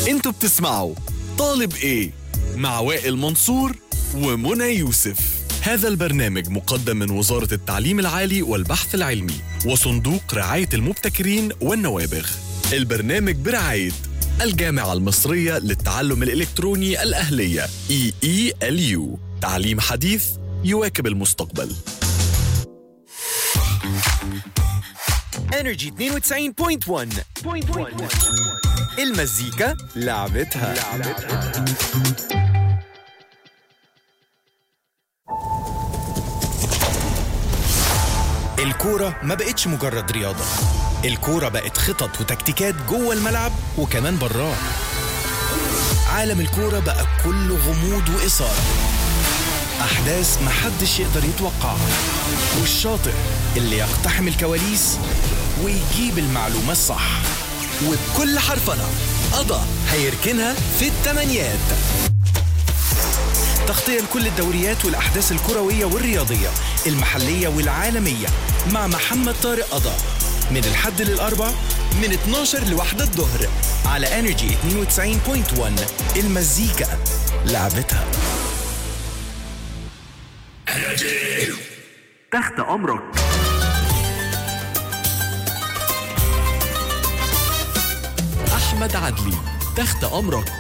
انتوا بتسمعوا طالب ايه مع وائل منصور ومنى يوسف هذا البرنامج مقدم من وزارة التعليم العالي والبحث العلمي وصندوق رعاية المبتكرين والنوابغ البرنامج برعاية الجامعة المصرية للتعلم الإلكتروني الأهلية EELU تعليم حديث يواكب المستقبل انرجي 92.1 المزيكا لعبتها الكورة ما بقتش مجرد رياضة الكورة بقت خطط وتكتيكات جوه الملعب وكمان براه عالم الكورة بقى كله غموض وإثارة أحداث محدش يقدر يتوقعها والشاطر اللي يقتحم الكواليس ويجيب المعلومة الصح وبكل حرفنة قضى هيركنها في التمانيات تغطية لكل الدوريات والأحداث الكروية والرياضية المحلية والعالمية مع محمد طارق قضا من الحد للأربع من 12 لواحدة الظهر على انرجي 92.1 المزيكا لعبتها تحت أمرك أحمد عدلي تحت أمرك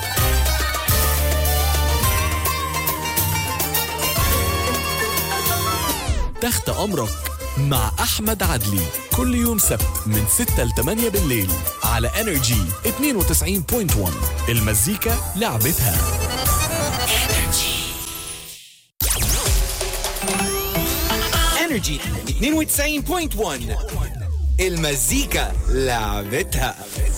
تحت أمرك مع أحمد عدلي كل يوم سبت من 6 ل 8 بالليل على انرجي 92.1 المزيكا لعبتها انرجي 92.1 المزيكا لعبتها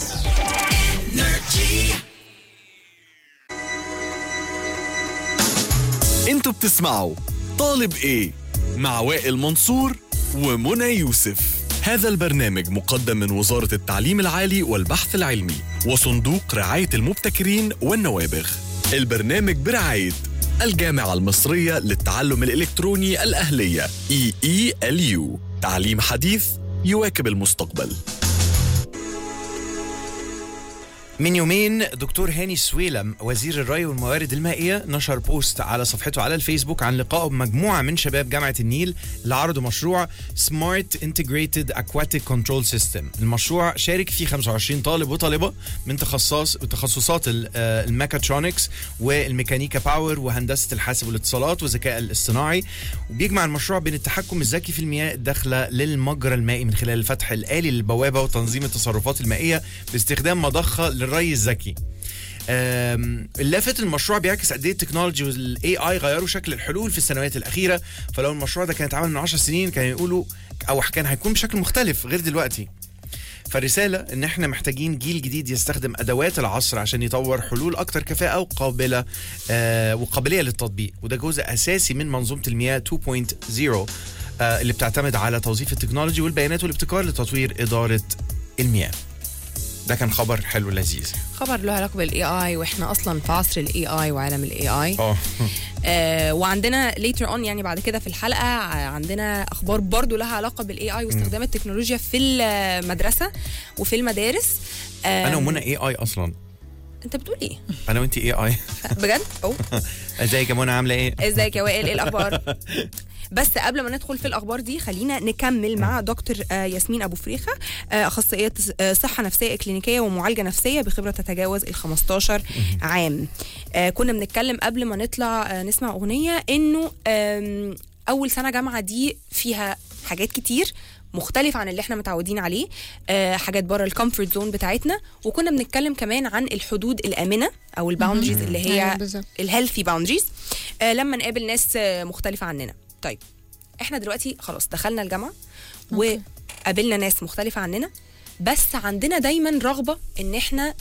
انتوا بتسمعوا طالب ايه مع وائل منصور ومنى يوسف هذا البرنامج مقدم من وزارة التعليم العالي والبحث العلمي وصندوق رعاية المبتكرين والنوابغ البرنامج برعاية الجامعة المصرية للتعلم الإلكتروني الأهلية EELU تعليم حديث يواكب المستقبل من يومين دكتور هاني سويلم وزير الري والموارد المائية نشر بوست على صفحته على الفيسبوك عن لقائه بمجموعة من شباب جامعة النيل اللي عرضوا مشروع Smart Integrated Aquatic Control System المشروع شارك فيه 25 طالب وطالبة من تخصص تخصصات ال- آه، الميكاترونكس والميكانيكا باور وهندسة الحاسب والاتصالات والذكاء الاصطناعي وبيجمع المشروع بين التحكم الذكي في المياه الداخلة للمجرى المائي من خلال الفتح الآلي للبوابة وتنظيم التصرفات المائية باستخدام مضخة للري الذكي أم، اللافت المشروع بيعكس قد ايه التكنولوجي والاي اي غيروا شكل الحلول في السنوات الاخيره فلو المشروع ده كان اتعمل من 10 سنين كانوا يقولوا او كان هيكون بشكل مختلف غير دلوقتي فالرسالة إن إحنا محتاجين جيل جديد يستخدم أدوات العصر عشان يطور حلول أكتر كفاءة وقابلة آه وقابلية للتطبيق وده جزء أساسي من منظومة المياه 2.0 آه اللي بتعتمد على توظيف التكنولوجي والبيانات والابتكار لتطوير إدارة المياه ده كان خبر حلو لذيذ خبر له علاقه بالاي اي واحنا اصلا في عصر الاي اي وعالم الاي اي اه آه وعندنا later on يعني بعد كده في الحلقه ع- عندنا اخبار برضو لها علاقه بالاي اي واستخدام التكنولوجيا في المدرسه وفي المدارس آه انا ومنى اي اي اصلا انت بتقول ايه انا وانت اي اي بجد أو. ازيك يا منى عامله ايه ازيك يا وائل ايه الاخبار بس قبل ما ندخل في الاخبار دي خلينا نكمل مع دكتور آه، ياسمين ابو فريخه آه، اخصائيه آه، صحه نفسيه اكلينيكيه ومعالجه نفسيه بخبره تتجاوز ال 15 عام آه، كنا بنتكلم قبل ما نطلع آه، نسمع اغنيه انه آم، اول سنه جامعه دي فيها حاجات كتير مختلف عن اللي احنا متعودين عليه آه حاجات بره الكومفورت زون بتاعتنا وكنا بنتكلم كمان عن الحدود الامنه او الباوندريز اللي أيوة هي بالظبط. الهيلثي باوندريز آه لما نقابل ناس آه مختلفه عننا طيب احنا دلوقتي خلاص دخلنا الجامعه وقابلنا ناس مختلفه عننا بس عندنا دايما رغبه ان احنا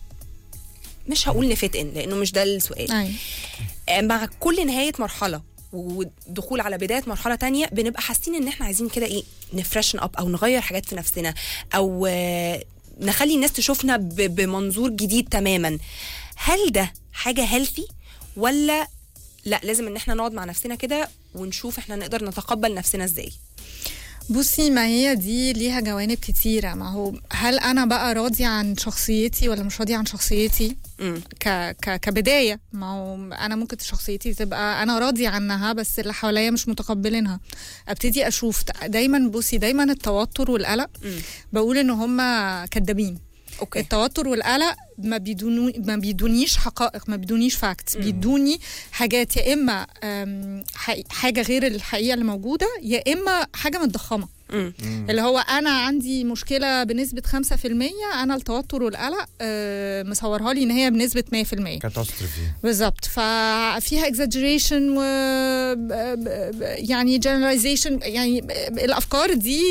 مش هقول نفت ان لانه مش ده السؤال أيوة. آه، مع كل نهايه مرحله ودخول على بدايه مرحله تانية بنبقى حاسين ان احنا عايزين كده ايه نفرشن اب او نغير حاجات في نفسنا او آه، نخلي الناس تشوفنا ب- بمنظور جديد تماما هل ده حاجه هيلثي ولا لا لازم ان احنا نقعد مع نفسنا كده ونشوف احنا نقدر نتقبل نفسنا ازاي بصي ما هي دي ليها جوانب كتيرة ما هو هل أنا بقى راضية عن شخصيتي ولا مش راضية عن شخصيتي مم. ك ك كبداية ما هو أنا ممكن شخصيتي تبقى أنا راضية عنها بس اللي حواليا مش متقبلينها أبتدي أشوف دايما بصي دايما التوتر والقلق مم. بقول إن هما كدابين اوكي التوتر والقلق ما بيدونو ما بيدونيش حقائق ما بيدونيش فاكتس بيدوني حاجات يا اما أم، حقي- حاجه غير الحقيقه اللي موجوده يا اما حاجه متضخمه مم. اللي هو انا عندي مشكله بنسبه 5% انا التوتر والقلق آه، مصورها لي ان هي بنسبه 100% كاتاستروفي بالظبط ففيها exaggeration و ب- ب- يعني generalization يعني الافكار دي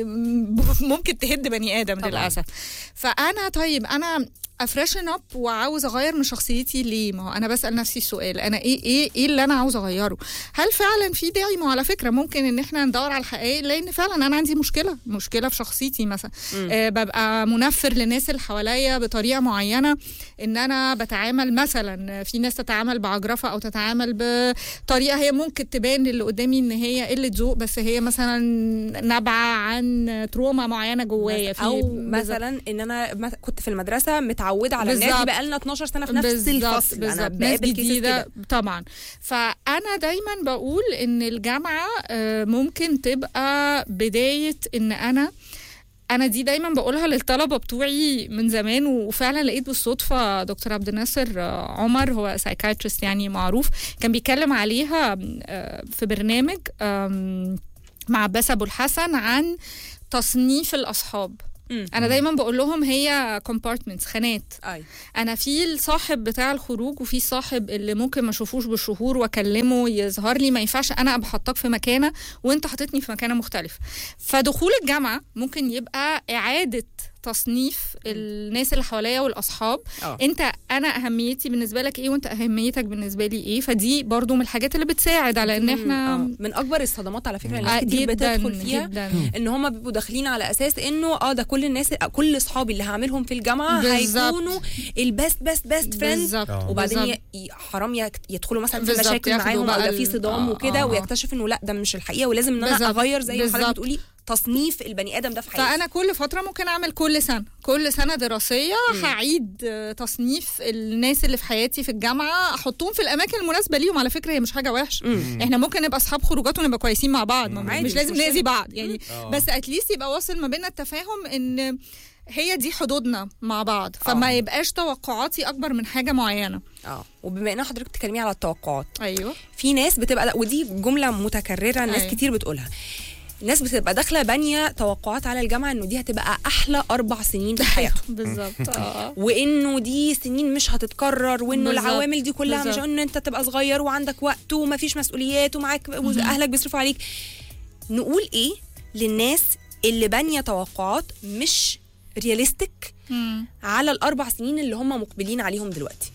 ممكن تهد بني ادم طبعاً. للاسف فانا طيب انا افريشن اب وعاوز اغير من شخصيتي ليه ما هو انا بسال نفسي السؤال انا ايه ايه ايه اللي انا عاوز اغيره هل فعلا في داعي ما هو على فكره ممكن ان احنا ندور على الحقائق لان فعلا انا عندي مشكله مشكله في شخصيتي مثلا آه ببقى منفر للناس اللي حواليا بطريقه معينه ان انا بتعامل مثلا في ناس تتعامل بعجرفه او تتعامل بطريقه هي ممكن تبان للي قدامي ان هي قله ذوق بس هي مثلا نابعه عن تروما معينه جوايا في او بالظبط. مثلا ان انا مث- كنت في المدرسه متعوده على الناس دي بالظبط. بقى لنا 12 سنه في نفس بالظبط، الفصل انا بالظبط ناس بقابل cases جديده كده. طبعا فانا دايما بقول ان الجامعه آه، ممكن تبقى بدايه ان انا انا دي دايما بقولها للطلبه بتوعي من زمان وفعلا لقيت بالصدفه دكتور عبد الناصر آه، عمر هو سايكايترست يعني معروف كان بيتكلم عليها آه، في برنامج آم، مع عباس ابو الحسن عن تصنيف الاصحاب مم. انا دايما بقول لهم هي كومبارتمنتس خانات اي انا في الصاحب بتاع الخروج وفي صاحب اللي ممكن ما اشوفوش بالشهور واكلمه يظهر لي ما ينفعش انا ابقى حطاك في مكانه وانت حاططني في مكانه مختلف فدخول الجامعه ممكن يبقى اعاده تصنيف الناس اللي حواليا والاصحاب اه انت انا اهميتي بالنسبه لك ايه وانت اهميتك بالنسبه لي ايه فدي برضو من الحاجات اللي بتساعد على ان احنا آه. من اكبر الصدمات على فكره اللي آه، ناس كتير جدا بتدخل فيها جدا ان هم بيبقوا داخلين على اساس انه اه ده كل الناس كل اصحابي اللي هعملهم في الجامعه بالظبط. هيكونوا البيست بيست بيست فريند بالظبط آه. وبعدين بالظبط. ي- ي- حرام يك- يدخلوا مثلا في بالظبط، مشاكل ياخدوا معاهم او بقى يبقى في ال- صدام آه، وكده آه، آه. ويكتشف انه لا ده مش الحقيقه ولازم ان انا بالظبط، اغير زي ما حضرتك بالظبط. بتقولي تصنيف البني ادم ده في حياتي فانا كل فتره ممكن اعمل كل سنه كل سنه دراسيه هعيد آه، تصنيف الناس اللي في حياتي في الجامعه احطهم في الاماكن المناسبه ليهم على فكره هي مش حاجه وحشه مم. احنا ممكن نبقى اصحاب خروجات ونبقى كويسين مع بعض ما- عادي، مش مش لازم مشكلة. نأذي بعض يعني آه. بس اتليست يبقى واصل ما بيننا التفاهم ان هي دي حدودنا مع بعض فما آه. يبقاش توقعاتي اكبر من حاجه معينه اه وبما ان حضرتك بتتكلمي على التوقعات ايوه في ناس بتبقى ودي جمله متكرره ناس أيوة. كتير بتقولها ناس بتبقى داخله بانيه توقعات على الجامعه انه دي هتبقى احلى اربع سنين في حياتهم بالظبط اه وانه دي سنين مش هتتكرر وانه بالظبط. العوامل دي كلها مش بالظبط. ان انت تبقى صغير وعندك وقت ومفيش مسؤوليات ومعاك واهلك بيصرفوا عليك نقول ايه للناس اللي بانيه توقعات مش رياليستيك مم. على الاربع سنين اللي هم مقبلين عليهم دلوقتي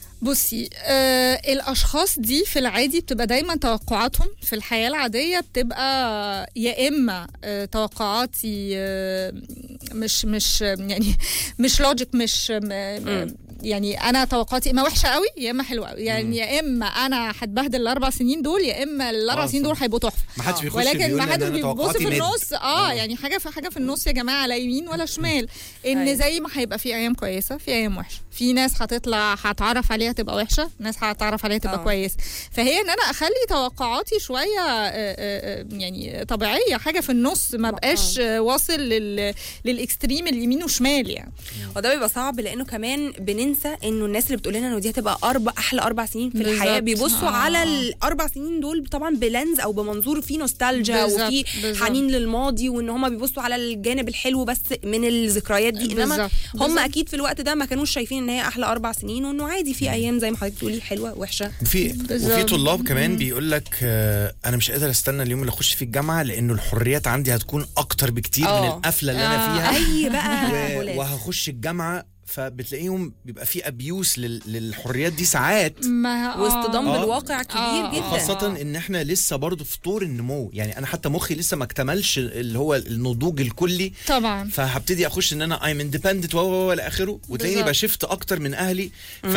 بصي آه الاشخاص دي في العادي بتبقى دايما توقعاتهم في الحياه العاديه بتبقى يا اما آه توقعاتي آه مش مش يعني مش لوجيك مش م- يعني انا توقعاتي اما وحشه قوي يا اما حلوه قوي يعني يا اما انا هتبهدل الاربع سنين دول يا اما الاربع آه، سنين صح. دول هيبقوا تحفه ما حدش بيخش ولكن بيقول ما إن حدش أنا بيبص توقعاتي في مد. النص اه آه. يعني حاجه في حاجه في النص يا جماعه لا يمين ولا شمال ان أيوة. زي ما هيبقى في ايام كويسه في ايام وحشه في ناس هتطلع هتعرف عليها تبقى وحشه ناس هتعرف عليها تبقى آه. كويس فهي ان انا اخلي توقعاتي شويه آه، آه، آه، يعني طبيعيه حاجه في النص ما بقاش آه، واصل لل للاكستريم اليمين وشمال يعني وده بيبقى صعب لانه كمان بننسى انه الناس اللي بتقول لنا انه دي هتبقى اربع احلى اربع سنين في بالظبط. الحياه بيبصوا آه. على الاربع سنين دول طبعا بلنز او بمنظور فيه نوستالجيا بالظبط، وفي بالظبط. حنين للماضي وان هم بيبصوا على الجانب الحلو بس من الذكريات دي انما بالظبط، هم بالظبط. اكيد في الوقت ده ما كانوش شايفين ان هي احلى اربع سنين وانه عادي في ايام زي ما حضرتك بتقولي حلوه وحشه وفي بالظبط. وفي طلاب كمان بيقول لك آه، انا مش قادر استنى اليوم اللي اخش فيه الجامعه لانه الحريات عندي هتكون اكتر بكتير من آه. القفله اللي انا آه. فيها اي بقى و- غلاف. وهخش الجامعه فبتلاقيهم بيبقى في ابيوس لل- للحريات دي ساعات ما آه. واصطدام آه. بالواقع كبير آه. جدا خاصة ان احنا لسه برضو في طور النمو يعني انا حتى مخي لسه ما اكتملش اللي هو النضوج الكلي طبعا فهبتدي اخش ان انا ايم اندبندنت و و الى اخره وتلاقيني بالظبط. بشفت اكتر من اهلي ف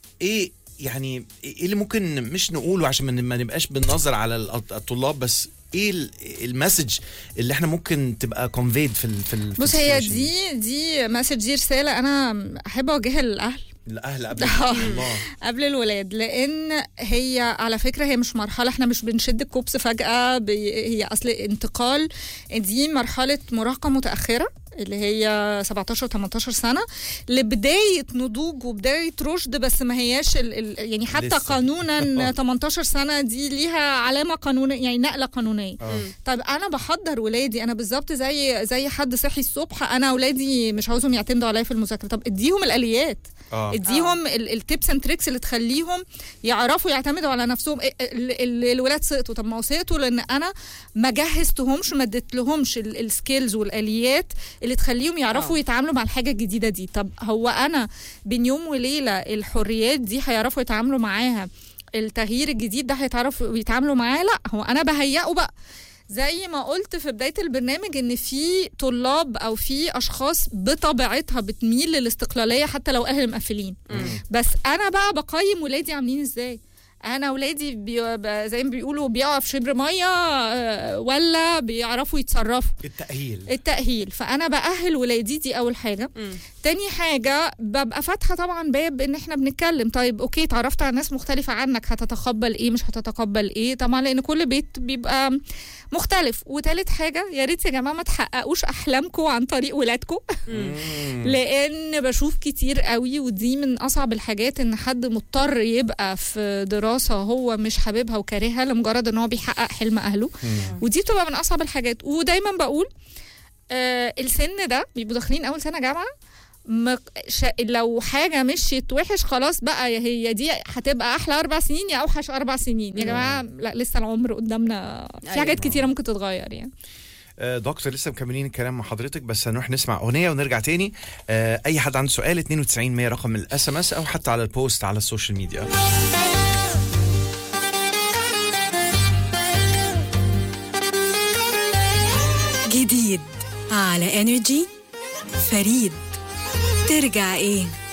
ايه يعني ايه اللي ممكن مش نقوله عشان ما- ما نبقاش بننظر على الأط- الطلاب بس ايه ال- المسج اللي احنا ممكن تبقى كونفيد في ال في ال في بص هي السيتويشن دي دي مسج دي رساله انا احب اوجهها للاهل الاهل قبل الله قبل الولاد لان هي على فكره هي مش مرحله احنا مش بنشد الكوبس فجاه بي هي اصل انتقال دي مرحله مراهقه متاخره اللي هي 17 18 سنه لبدايه نضوج وبدايه رشد بس ما هياش ال ال يعني حتى لسه. قانونا 18 سنه دي ليها علامه قانونيه يعني نقله قانونيه آه. طب انا بحضر ولادي انا بالظبط زي زي حد صحي الصبح انا ولادي مش عاوزهم يعتمدوا عليا في المذاكره طب اديهم الاليات اه اديهم التيبس اند تريكس اللي تخليهم يعرفوا يعتمدوا على نفسهم ال- ال- ال- الولاد سقطوا طب ما هو سقطوا لان انا ما جهزتهمش ما اديتلهمش السكيلز والاليات اللي تخليهم يعرفوا آه. يتعاملوا مع الحاجه الجديده دي طب هو انا بين يوم وليله الحريات دي هيعرفوا يتعاملوا معاها التغيير الجديد ده هيتعرفوا يتعاملوا معاه لا هو انا بهيئه بقى زي ما قلت في بدايه البرنامج ان في طلاب او في اشخاص بطبيعتها بتميل للاستقلاليه حتى لو اهل مقفلين بس انا بقى بقيم ولادي عاملين ازاي انا ولادي بي... ب- زي ما بيقولوا بيقعوا في شبر ميه آه، ولا بيعرفوا يتصرفوا التاهيل التأهيل فأنا بأهل ولادي دي أول حاجة مم. تاني حاجة ببقى فاتحة طبعا باب إن إحنا بنتكلم طيب أوكي اتعرفت على ناس مختلفة عنك هتتقبل إيه مش هتتقبل إيه طبعا لأن كل بيت بيبقى مختلف وتالت حاجة يا ريت يا جماعة ما تحققوش أحلامكم عن طريق ولادكم لان بشوف كتير قوي ودي من اصعب الحاجات ان حد مضطر يبقى في دراسه هو مش حاببها وكارهها لمجرد ان هو بيحقق حلم اهله ودي بتبقى من اصعب الحاجات ودايما بقول آه السن ده بيبقوا داخلين اول سنه جامعه مق... ش... لو حاجه مشيت وحش خلاص بقى هي دي هتبقى احلى اربع سنين يا اوحش اربع سنين يا جماعه لا لسه العمر قدامنا في أيوة. حاجات كتيره ممكن تتغير يعني آه، دكتور لسه مكملين الكلام مع حضرتك بس هنروح نسمع اغنيه ونرجع تاني آه، اي حد عنده سؤال 92 100 رقم الاس ام اس او حتى على البوست على السوشيال ميديا جديد على انرجي فريد ترجع ايه